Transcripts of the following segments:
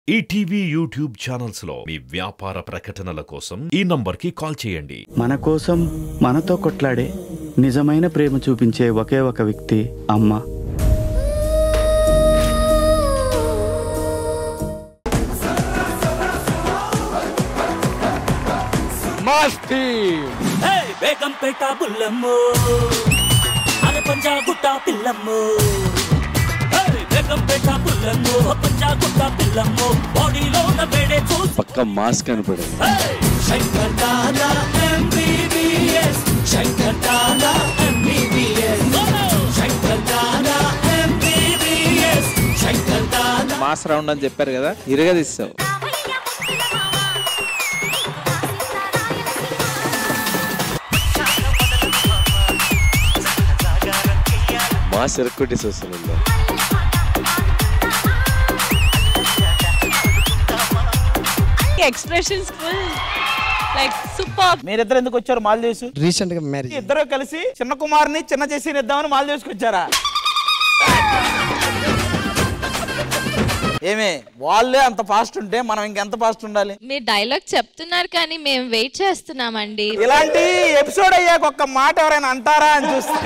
ETV YouTube channels లో మీ వ్యాపార ప్రకటనల కోసం ఈ నంబర్కి కాల్ చేయండి మన కోసం మనతో కొట్లాడే నిజమైన ప్రేమ చూపించే ఒకే ఒక వ్యక్తి అమ్మ మస్తి హే బేగంపేట బుల్లమ్ము అరే పంజాగుట్ట పిల్లమ్ము హే బేగంపేట బుల్లమ్ము పంజాగుట్ట పిల్లమ్ము బాడీలో ఉన్న వేడే చూసి పక్క మాస్ కనపడదు hey Shankar Dada MBBS Shankar Dada MBBS Shankar Dada MBBS Shankar Dada mass round అని చెప్పారు కదా ఇరగదీస్తావు మాస్ ఎరక్కొట్టేసి వస్తుంది ఎక్స్ప్రెషన్స్ ఫుల్ లైక్ సూపర్ మీరిద్దరు ఎందుకు వచ్చారు మాల్ చేసి రీసెంట్ గా మ్యారేజ్ ఇద్దరు కలిసి చిన్న కుమార్ని చిన్న చేసి ఇద్దామని మాల్ చేసుకొచ్చారా ఏమే వాళ్ళే అంత ఫాస్ట్ ఉంటే మనం ఇంకెంత ఫాస్ట్ ఉండాలి మీరు డైలాగ్ చెప్తున్నారు కానీ మేము వెయిట్ చేస్తున్నామండి ఇలాంటి ఎపిసోడ్ అయ్యాక ఒక్క మాట ఎవరైనా అంటారా అని చూస్తే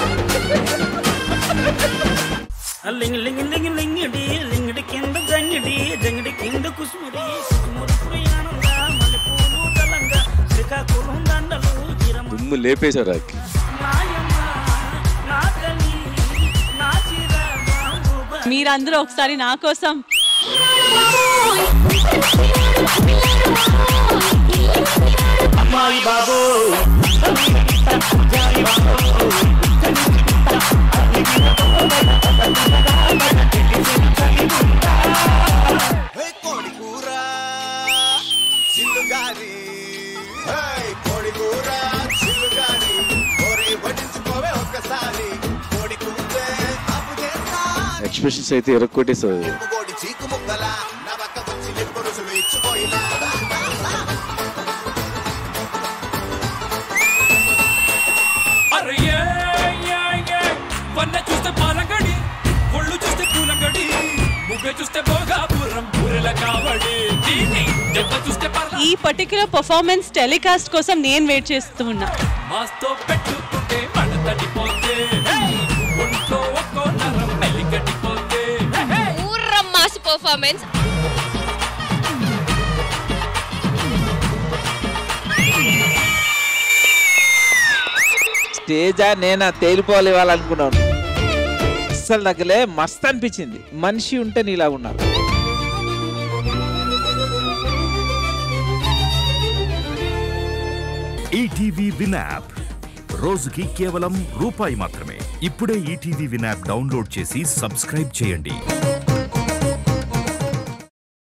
లింగ్ లింగ్ లింగ్ లింగిడి లింగిడి కింద జంగిడి జంగిడి కింద కుసుముడి కుసుముడి ప్రయాణంగా మల్లెపూలు దళంగా శ్రీకాకుళం దండలు చిరమ దుమ్ము లేపేశారు అక్కి నాయమ్మ నా తల్లి నా చిర బాబు మీరందరూ ఒకసారి నా కోసం అమ్మాయి బాబు కోడి కూర చిల్లుగారి కోడి కూర చిల్లుగారి కోరి వడ్డించుకోవే ఒక్కసారి కోడి కూతే అప్పు చేస్తా ఎక్స్ప్రెషన్స్ అయితే ఎరక్కొట్టేసావు కోడి చీకు ముక్కల నవక వచ్చి ఎప్పుడు రుసులు ఇచ్చుకోయిలా అరే ఏ, ఏ, ఏ, వన్న చూస్తే పాలగడి ఒళ్ళు చూస్తే పూలగడి ముగ్గ చూస్తే భోగాపురం పూరల కావడి దీన్ని దెబ్బ చూస్తే పర్ల ఈ పర్టికులర్ పర్ఫార్మెన్స్ టెలికాస్ట్ కోసం నేను వెయిట్ చేస్తూ ఉన్నా మాస్తో పెట్టుకుంటే మడ తడిపోతే ఒంట్లో ఒక్కో నరం మెలికటిపోతే మాస్ పర్ఫార్మెన్స్ స్టేజా నేనా తేలిపోవాలి ఇవ్వాలనుకున్నాను అస్సలు నగ్గలే మస్త్ అనిపించింది మనిషి ఉంటే నీలా ఉన్నారు ఈటీవీ విన్ యాప్ రోజుకి కేవలం రూపాయి మాత్రమే ఇప్పుడే ఈటీవీ విన్ యాప్ డౌన్లోడ్ చేసి సబ్స్క్రైబ్ చేయండి